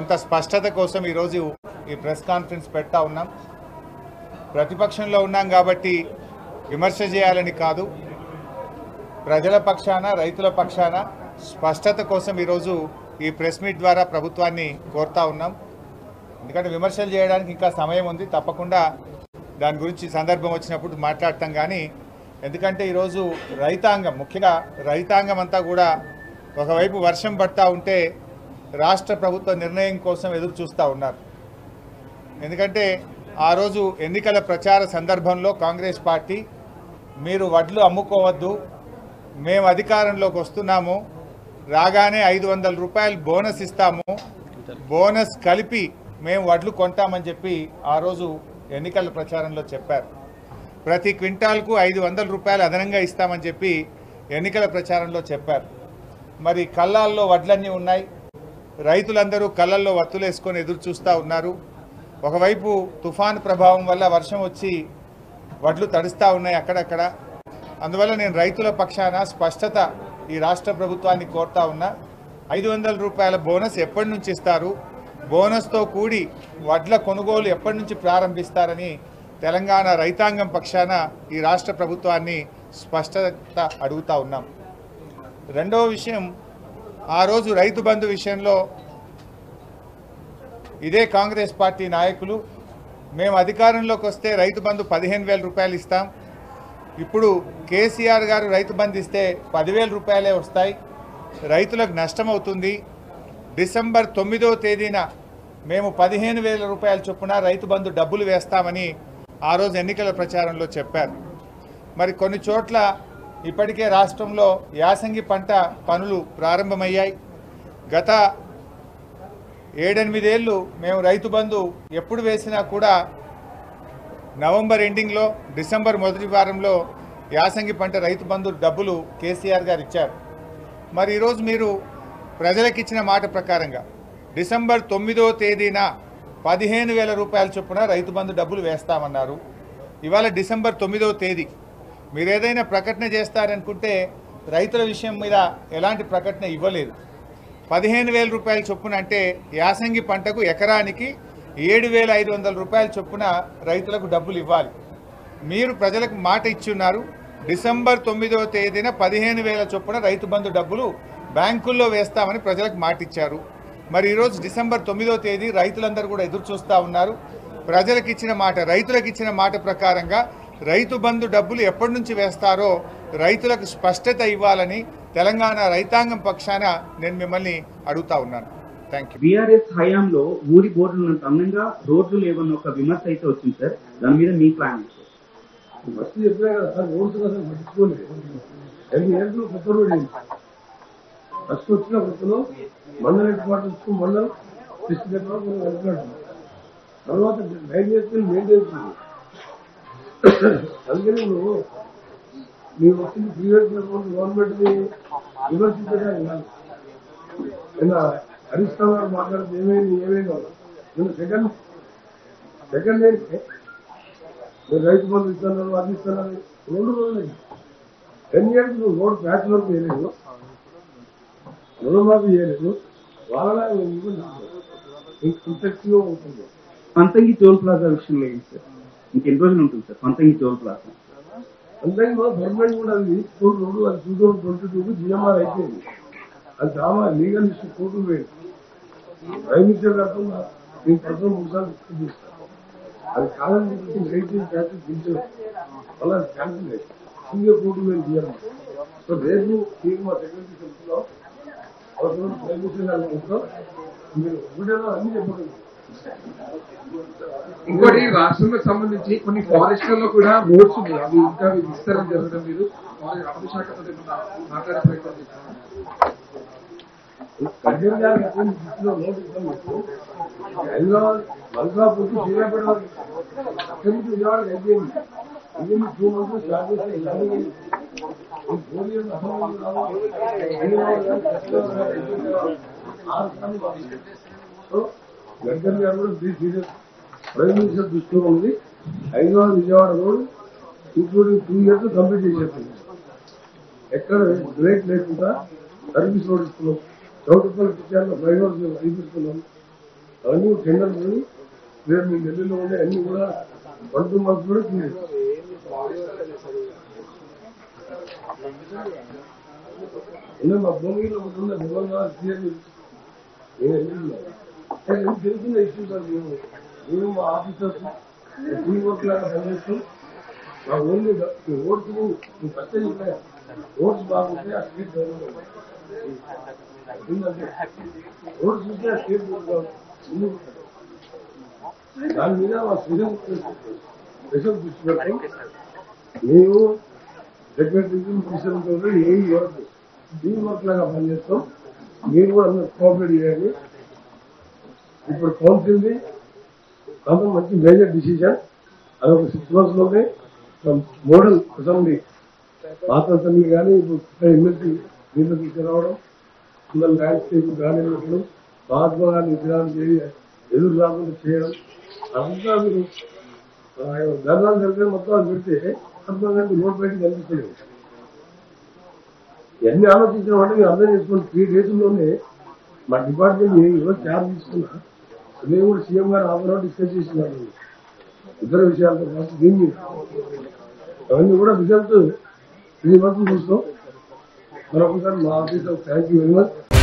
కొంత స్పష్టత కోసం ఈరోజు ఈ ప్రెస్ కాన్ఫరెన్స్ పెడతా ఉన్నాం ప్రతిపక్షంలో ఉన్నాం కాబట్టి విమర్శ చేయాలని కాదు ప్రజల పక్షాన రైతుల పక్షాన స్పష్టత కోసం ఈరోజు ఈ ప్రెస్ మీట్ ద్వారా ప్రభుత్వాన్ని కోరుతా ఉన్నాం ఎందుకంటే విమర్శలు చేయడానికి ఇంకా సమయం ఉంది తప్పకుండా దాని గురించి సందర్భం వచ్చినప్పుడు మాట్లాడతాం కానీ ఎందుకంటే ఈరోజు రైతాంగం ముఖ్యంగా రైతాంగం అంతా కూడా ఒకవైపు వర్షం పడతా ఉంటే రాష్ట్ర ప్రభుత్వ నిర్ణయం కోసం ఎదురు చూస్తూ ఉన్నారు ఎందుకంటే ఆ రోజు ఎన్నికల ప్రచార సందర్భంలో కాంగ్రెస్ పార్టీ మీరు వడ్లు అమ్ముకోవద్దు మేము అధికారంలోకి వస్తున్నాము రాగానే ఐదు వందల రూపాయలు బోనస్ ఇస్తాము బోనస్ కలిపి మేము వడ్లు కొంటామని చెప్పి ఆ రోజు ఎన్నికల ప్రచారంలో చెప్పారు ప్రతి క్వింటాల్కు ఐదు వందల రూపాయలు అదనంగా ఇస్తామని చెప్పి ఎన్నికల ప్రచారంలో చెప్పారు మరి కళ్ళాల్లో వడ్లన్నీ ఉన్నాయి రైతులందరూ కళ్ళల్లో వత్తులేసుకొని ఎదురు చూస్తూ ఉన్నారు ఒకవైపు తుఫాన్ ప్రభావం వల్ల వర్షం వచ్చి వడ్లు తడుస్తూ ఉన్నాయి అక్కడక్కడ అందువల్ల నేను రైతుల పక్షాన స్పష్టత ఈ రాష్ట్ర ప్రభుత్వాన్ని కోరుతా ఉన్నా ఐదు వందల రూపాయల బోనస్ ఎప్పటి నుంచి ఇస్తారు బోనస్తో కూడి వడ్ల కొనుగోలు ఎప్పటి నుంచి ప్రారంభిస్తారని తెలంగాణ రైతాంగం పక్షాన ఈ రాష్ట్ర ప్రభుత్వాన్ని స్పష్టత అడుగుతా ఉన్నాం రెండవ విషయం ఆ రోజు రైతు బంధు విషయంలో ఇదే కాంగ్రెస్ పార్టీ నాయకులు మేము అధికారంలోకి వస్తే రైతు బంధు పదిహేను వేల రూపాయలు ఇస్తాం ఇప్పుడు కేసీఆర్ గారు రైతు బంధు ఇస్తే పదివేల రూపాయలే వస్తాయి రైతులకు నష్టం అవుతుంది డిసెంబర్ తొమ్మిదవ తేదీన మేము పదిహేను వేల రూపాయల చొప్పున రైతు బంధు డబ్బులు వేస్తామని ఆ రోజు ఎన్నికల ప్రచారంలో చెప్పారు మరి కొన్ని చోట్ల ఇప్పటికే రాష్ట్రంలో యాసంగి పంట పనులు ప్రారంభమయ్యాయి గత ఏడెనిమిదేళ్ళు మేము రైతు బంధు ఎప్పుడు వేసినా కూడా నవంబర్ ఎండింగ్లో డిసెంబర్ మొదటి వారంలో యాసంగి పంట రైతు బంధు డబ్బులు కేసీఆర్ గారు ఇచ్చారు మరి ఈరోజు మీరు ప్రజలకు ఇచ్చిన మాట ప్రకారంగా డిసెంబర్ తొమ్మిదో తేదీన పదిహేను వేల రూపాయల చొప్పున రైతు బంధు డబ్బులు వేస్తామన్నారు ఇవాళ డిసెంబర్ తొమ్మిదో తేదీ మీరు ఏదైనా ప్రకటన చేస్తారనుకుంటే రైతుల విషయం మీద ఎలాంటి ప్రకటన ఇవ్వలేదు పదిహేను వేల రూపాయల చొప్పున అంటే యాసంగి పంటకు ఎకరానికి ఏడు వేల ఐదు వందల రూపాయల చొప్పున రైతులకు డబ్బులు ఇవ్వాలి మీరు ప్రజలకు మాట ఇచ్చున్నారు డిసెంబర్ తొమ్మిదవ తేదీన పదిహేను వేల చొప్పున రైతు బంధు డబ్బులు బ్యాంకుల్లో వేస్తామని ప్రజలకు మాట ఇచ్చారు మరి ఈరోజు డిసెంబర్ తొమ్మిదవ తేదీ రైతులందరూ కూడా ఎదురు చూస్తూ ఉన్నారు ప్రజలకు ఇచ్చిన మాట రైతులకు ఇచ్చిన మాట ప్రకారంగా రైతు బంధు డబ్బులు ఎప్పటి నుంచి వేస్తారో రైతులకు స్పష్టత ఇవ్వాలని తెలంగాణ రైతాంగం పక్షాన నేను మిమ్మల్ని అడుగుతా ఉన్నాను థ్యాంక్ యూ బీఆర్ఎస్ హయాంలో ఊరి బోర్డులంత అందంగా రోడ్లు లేవన్న ఒక విమర్శ అయితే వచ్చింది సార్ దాని మీద మీ ప్లాన్ ఏంటి సార్? ఫస్ట్ చెప్పినా కదా సార్ రోడ్స్ కదా పట్టించుకోలేదు ఎన్ని ఏళ్ళు కొత్త రోడ్ అయింది ఫస్ట్ వచ్చిన కొత్తలో మండల హెడ్ క్వార్టర్స్ కు మండలం డిస్ట్రిక్ట్ మనం వెళ్తున్నాడు తర్వాత నైన్ ఇయర్స్ మెయింటైన్ చేస్తుంది అందుకని నువ్వు నీవు వచ్చింది ప్రీవియస్ గవర్నమెంట్ ని విమర్శించడానికి కాదు నిన్న హరీష్ రావు గారు మాట్లాడితే ఏమైంది ఏమైంది కాదు నిన్న సెకండ్ సెకండ్ ఏంటి మీరు రైతు బంధు ఇస్తున్నారు అది ఇస్తున్నారు రెండు రోజులు టెన్ ఇయర్స్ నువ్వు రోడ్ ప్యాచ్ వర్క్ చేయలేదు రుణమాఫీ చేయలేదు వాళ్ళ ఇన్ఫెక్టివ్ ఉంటుంది పంతంగి టోల్ ప్లాజా విషయంలో ఏంటి సార్ ఇంకెన్ని రోజులు ఉంటుంది సార్ పంతంగి టోల్ ప్లాజా అంతే గవర్నమెంట్ కూడా అది టూ రెండు అది two thousand twenty two GMR అయిపోయింది అది డ్రామా లీగల్ ఇష్యూ కోర్టు పోయింది ప్రైమ్ మినిస్టర్ కాకుండా నేను ప్రస్తుతం మూడు సార్లు డిస్కస్ చేస్తాను అది కాదని చెప్పి నైన్టీన్ ట్యాక్స్ దించలేదు అలా క్యాన్సిల్ లేదు సింగిల్ కోర్టు పోయింది జిఎంఆర్ సో రేపు మీకు మా సెక్రటరీ చెప్తున్నాం అవసరం ప్రైమ్ మినిస్టర్ గారు ఉంటాం మీరు ఒకటేనా అన్ని చెప్పగలరు ఇంకోటి రాష్ట్రంలోకి సంబంధించి కొన్ని ఫారెస్ట్లలో కూడా రోడ్స్ ఉన్నాయి అవి ఇంకా విస్తరణ జరగడం లేదు అటవీ శాఖతో ఏమన్నా మాట్లాడే ప్రయత్నం చేస్తారా? కళ్యాణ్ గారు ఎటువంటి స్థితిలో నోటు ఇస్తాం మీకు హైదరాబాద్ మల్కాపూర్ శ్రీరాపేట వరకు అక్కడి నుంచి విజయవాడకి అయిపోయింది అయిపోయింది టూ మంత్స్ స్టార్ట్ చేస్తే స్టార్ట్ అయ్యింది ఈ ఫోర్ ఇయర్స్ అసలు రావాలి. హైదరాబాద్ కానీ కస్టమర్ కానీ అయిపోయింది కదా. ఆరు సార్లు కావాలి. సో గడ్కరీ గారు కూడా ప్లీజ్ సీరియస్ ప్రైమ్ మినిస్టర్ దృష్టిలో ఉంది Hyderabad Vijayawada road including two years complete చేసేస్తుంది ఎక్కడ బ్రేక్ లేకుండా సర్వీస్ రోడ్ ఇస్తున్నాం చౌటుపల్లి పిచ్చారులో ఫ్లైఓవర్ అయిపిస్తున్నాం అవన్నీ టెండర్ పోయి రేపు మీ ఢిల్లీలో ఉండే అన్ని కూడా వన్ టూ మంత్స్ కూడా క్లియర్ అంటే మా భూమిలో ఒకటి ఉన్న వివరణ క్లియర్ నేను వెళ్ళింది నేను తెలిసిన ఇష్యూ సార్ మేము మేము మా ఆఫీసర్స్ టీం వర్క్ లాగా పనిచేస్తాం మా ఓన్లీ ఓట్స్ నువ్వు ఫస్ట్ చెప్పా ఓట్స్ బాగుంటే ఆ స్టేట్ గవర్నమెంట్ ఎందుకంటే ఓట్స్ చూస్తే ఆ స్టేట్ ముందుకు దాని మీద మా స్పెషల్ స్పెషల్ దృష్టి పెడతాం మేము సెక్రటరీ ప్రెసిడెంట్ ఏం వర్క్ టీం వర్క్ లాగా పనిచేస్తాం మీరు కూడా అందరూ కోఆపరేట్ చేయండి ఇప్పుడు కౌన్సిల్ది అంత మంచి మేజర్ డిసిజన్ అదొక సిక్స్ మంత్స్ లోనే మోడల్ అసెంబ్లీ పాత అసెంబ్లీ కానీ ఇప్పుడు ఎమ్మెల్సీ దీంట్లో తీసుకురావడం అందరూ ల్యాండ్స్కేప్ గార్డెన్లు మహాత్మా గాంధీ విగ్రహం చేయ ఎదురు రాకుండా చేయడం అదంతా మీరు ధర్నాలు జరిగితే మొత్తం అది పెడితే మహాత్మా గాంధీ రోడ్ బయటకు కనిపిస్తలేదు ఇవన్నీ ఆలోచించడం అంటే మీరు అర్థం చేసుకోండి త్రీ డేస్లోనే మా డిపార్ట్మెంట్ ఏ ఈరోజు క్యాబ్ తీసుకున్నా మేము కూడా సీఎం గారు ఆఫర్ డిస్కస్ చేసినారు ఇతర విషయాలతో పాటు దీని మీద అవన్నీ కూడా రిజల్ట్ త్రీ మంత్స్ చూస్తాం మరొకసారి మా officer thank you very much